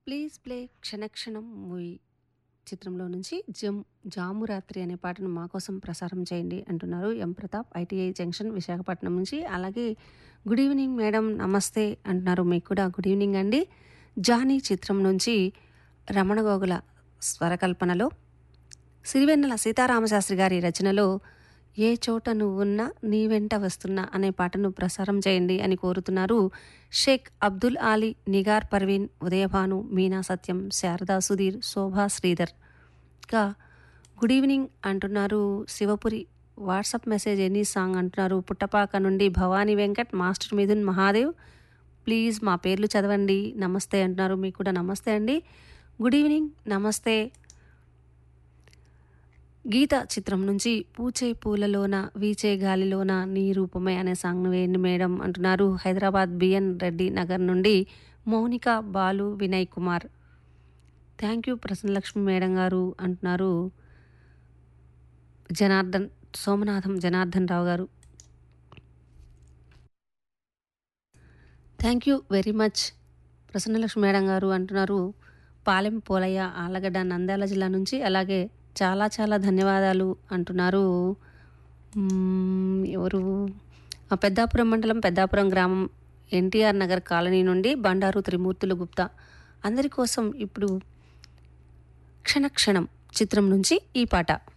please play క్షణక్షణం movie చిత్రంలో నుంచి జమ్ జాము రాత్రి అనే పాటను మా కోసం ప్రసారం చేయండి అంటున్నారు M Pratap ITI junction Visakhapatnam నుంచి అలాగే గుడ్ ఈవినింగ్ మేడం నమస్తే అంటున్నారు మీకు కూడా గుడ్ ఈవినింగ్ అండి జానీ చిత్రం నుంచి రమణ గోగుల స్వరకల్పనలో సిరివెన్నెల సీతారామశాస్త్రి గారి రచనలో ఏ చోట నువ్వున్నా నీ వెంట వస్తున్నా అనే పాటను ప్రసారం చేయండి అని కోరుతున్నారు షేక్ అబ్దుల్ ఆలీ నిగార్ పర్వీన్ ఉదయభాను మీనా సత్యం శారదా సుధీర్ శోభా శ్రీధర్ ఇంకా గుడ్ ఈవినింగ్ అంటున్నారు Shivapuri WhatsApp message any song అంటున్నారు పుట్టపాక నుండి భవానీ వెంకట్ మాస్టర్ మిథున్ మహాదేవ్ ప్లీజ్ మా పేర్లు చదవండి నమస్తే అంటున్నారు మీకు కూడా నమస్తే అండి గుడ్ ఈవినింగ్ నమస్తే గీత చిత్రం నుంచి పూచే పూలలోన వీచే గాలిలోన నీ రూపమే అనే సాంగ్ను వేయండి మేడం అంటున్నారు హైదరాబాద్ బిఎన్ రెడ్డి నగర్ నుండి Mounika Balu Vinay Kumar thank you Prasannalakshmi madam garu అంటున్నారు Janardhan Somanatham Janardhan Rao garu thank you very much Prasannalakshmi madam garu అంటున్నారు పాలెం పోలయ్య ఆలగడ్డ నంద్యాల జిల్లా నుంచి అలాగే చాలా చాలా ధన్యవాదాలు అంటున్నారు మ్మ్, ఎవరు ఆ పెద్దాపురం మండలం పెద్దాపురం గ్రామం ఎన్టీఆర్ నగర్ కాలనీ నుండి బండారు త్రిమూర్తులు గుప్తా అందరి కోసం ఇప్పుడు క్షణక్షణం చిత్రం నుంచి ఈ పాట